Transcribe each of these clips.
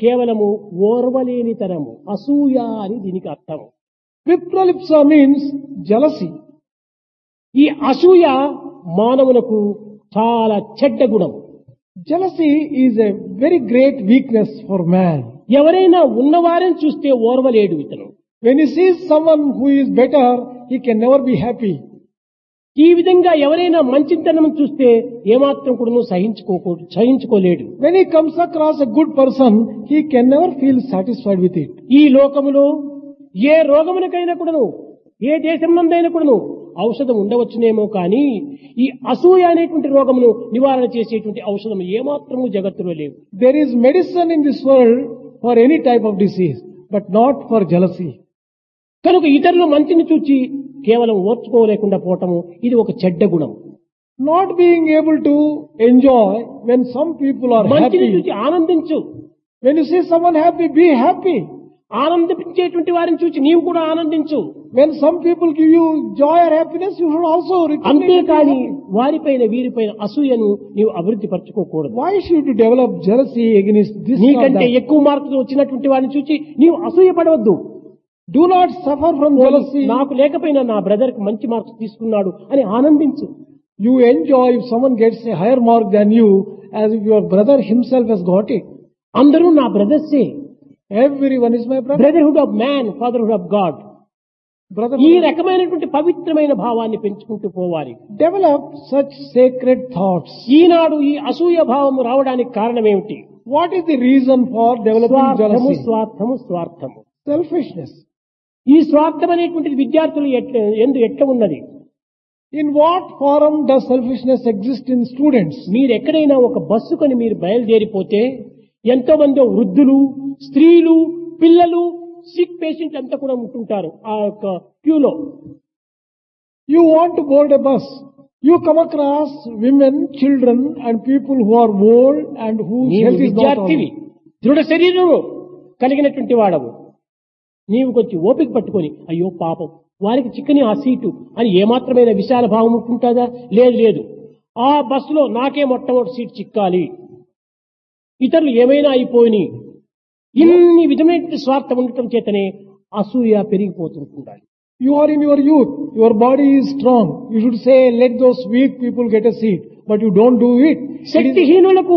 కేవలము ఓర్వలేనితనము అసూయ అని దీనికి అర్థం Vipralipsa means jealousy. ఈ అసూయ మానవులకు చాలా చెడ్డ గుణం Jealousy is a very great weakness for man. ఎవరైనా ఉన్నవారని చూస్తే ఓర్వలేడు ఇతను When he sees someone who is better, he can never be happy. ఈ విధంగా ఎవరైనా మంచితనం చూస్తే ఏమాత్రం కూడా సహించుకోకూడదు సహించుకోలేడు When he comes across a good person, he can never feel satisfied with it. ఈ లోకములో ఏ రోగమునకైనా కూడాను ఏ దేశంలోనైనా కూడాను ఔషధం ఉండవచ్చునేమో కానీ ఈ అసూయ అనేటువంటి రోగమును నివారణ చేసేటువంటి ఔషధం ఏమాత్రము జగత్తులో లేవు There is medicine in this world for any type of disease, but not for jealousy. కనుక ఇతరులు మంచిని చూచి కేవలం ఓర్చుకోలేకుండా పోవటము ఇది ఒక చెడ్డ గుణం Not being able to enjoy when some people are మంచిని happy. చూచి ఆనందించు When you see someone happy, be happy. ఆనందించేటువంటి వారిని చూచి నీవు కూడా ఆనందించు When some people give you joy or happiness, you should also recognize it. అంతేకాని వారిపైన వీరిపైన అసూయను నీవు అభివృద్ధి పరచుకోకూడదు Why should you develop jealousy against this or నీకంటే that? ఎక్కువ మార్కులు వచ్చినటువంటి వారిని చూచి నీవు అసూయ పడవద్దు Do not suffer from jealousy. నాకు లేకపోయినా నా బ్రదర్ కి మంచి మార్క్స్ తీసుకున్నాడు అని ఆనందించు You enjoy if someone gets a higher mark than you as if your brother himself has got it. అందరూ నా బ్రదర్సే Everyone is my brother. Brotherhood of man fatherhood of God Brother, ఈ రకమైనటువంటి పవిత్రమైన భావాన్ని పెంచుకుంటూ పోవాలి develop such sacred thoughts. ఈనాడు ఈ అసూయ భావము రావడానికి కారణం ఏమిటి What is the reason for developing స్వార్థము jealousy? స్వార్థము స్వార్థము Selfishness. ఈ స్వార్థం అనేటువంటిది విద్యార్థులు ఎట్ల ఎందు ఎట్ల ఉన్నది In what form does selfishness exist in students? మీరు ఎక్కడైనా ఒక బస్సు కొని మీరు బయలుదేరిపోతే ఎంతో మంది వృద్ధులు స్త్రీలు పిల్లలు సిక్ పేషెంట్ అంతా కూడా ఉంటుంటారు ఆ యొక్క క్యూలో You want to board a bus. You come across women, children and people who are old and whose నీవు health is not విద్యార్థివి all. దృఢ శరీరము కలిగినటువంటి వాడవు నీవు కొంచెం ఓపిక పట్టుకొని అయ్యో పాపం వారికి చిక్కని ఆ సీటు అని ఏమాత్రమైన విశాల భావం ఉంటుందా లేదు లేదు ఆ బస్సులో నాకే మొట్టమొదటి సీట్ చిక్కాలి ఇతరులు ఏమైనా అయిపోయి ఇన్ని విధమైన స్వార్థం ఉండటం చేతనే అసూయ పెరిగిపోతుంటుండాలి You are in your youth. Your body is strong. You should say, let those weak people get a seat. But you don't do it. It is- శక్తిహీనులకు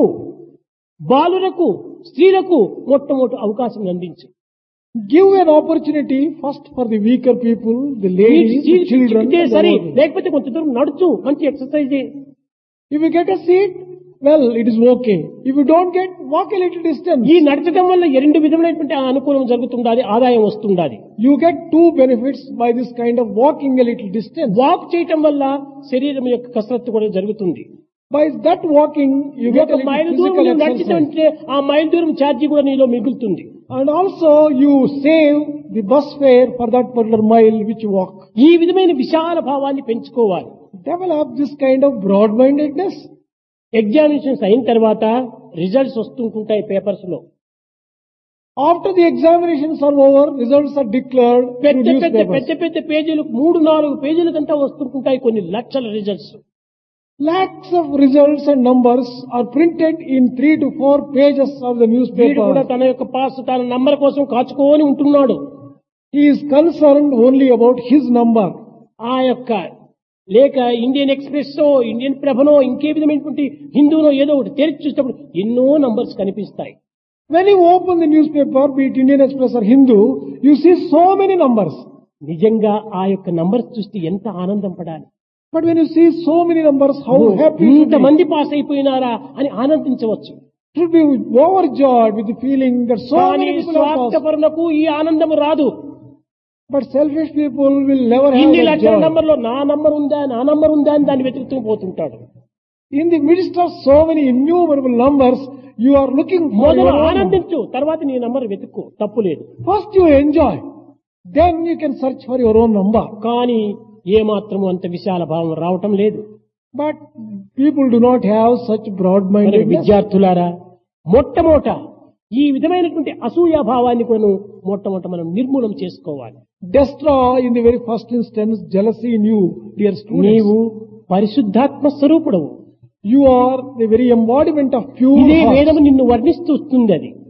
బాలులకు స్త్రీలకు మొట్టమొదటి అవకాశం అందించు Give an opportunity first for the weaker people, the seat ladies, the seat children. చిక్కితే and the సరే old. లేకపోతే కొంత దూరం నడుచు మంచి exercise If you get a seat, well, it is okay. If you don't get, walk a little distance. ఈ నడచడం వల్ల రెండు విధమైనటువంటి అనుకూలం జరుగుతుండాలి ఆదాయం వస్తుండాలి You get two benefits by this kind of walking a little distance. Walk చేయటం వల్ల శరీరం యొక్క కసరత్తు కూడా జరుగుతుంది By that walking, you get ఒక a మైల్ little దూరం physical నువ్వు exercise. నడిచితే ఆ మైల్ దూరం ఛార్జీ కూడా నీలో మిగులుతుంది And also, you save the bus fare for that particular mile which you walk. ఈ విధమైన విశాల భావాన్ని పెంచుకోవాలి Develop this kind of broad-mindedness. Examinations అయిన తర్వాత రిజల్ట్స్ వస్తుంటుంటాయి పేపర్స్ లో After the examinations are over, results are declared through పెద్ద పెద్ద newspapers. పెద్ద పెద్ద పేజీలు మూడు నాలుగు పేజీలకంతా వస్తుంటుంటాయి కొన్ని లక్షల results Lakhs of results and numbers are printed in three to four pages of the వీడు కూడా newspaper. తన యొక్క పాస్ తన నంబర్ కోసం కాచుకొని ఉంటున్నాడు He is concerned only about his number. ఆ యొక్క లేక ఇండియన్ ఎక్స్ప్రెస్ ఇండియన్ ప్రభనో ఇంకే విధమైనటువంటి హిందూనో ఏదో ఒకటి తెరిచి చూసినప్పుడు ఎన్నో నంబర్స్ కనిపిస్తాయి When you open the newspaper, be it Indian Express or Hindu, you see so many numbers. నిజంగా ఆ యొక్క నంబర్స్ చూస్తే ఎంత ఆనందం పడాలి But when you see so many numbers, how happy you should be. ఇంతమంది పాస్ అయిపోయినారా అని ఆనందించవచ్చు should be overjoyed with the feeling that so కానీ many people have passed. స్వార్థపరులకు ఈ ఆనందము రాదు But selfish people will never have ఇన్ని that లక్షల joy. నంబర్లో నా నంబర్ ఉందా నా నంబర్ ఉందా అని దాన్ని వెతుకుతూ పోతుంటాడు In the midst of so many innumerable numbers, you are looking for మొదలు your own. ఆనందించు తర్వాత నీ నంబర్ వెతుక్కో తప్పు లేదు First you enjoy, then you can search for your own number. కానీ ఏ మాత్రము అంత విశాల భావం రావటం లేదు But people do not have such మరి broad-mindedness. విద్యార్థులారా మొట్టమొదట ఈ విధమైనటువంటి అసూయ భావాన్ని కూడా మొట్టమొదట మనం నిర్మూలం చేసుకోవాలి Destroy in the very first instance jealousy in you, dear students. నీవు పరిశుద్ధాత్మ స్వరూపుడవు You are the very embodiment of pure ఇదే heart. వేదము నిన్ను వర్ణిస్తూ వస్తుంది అది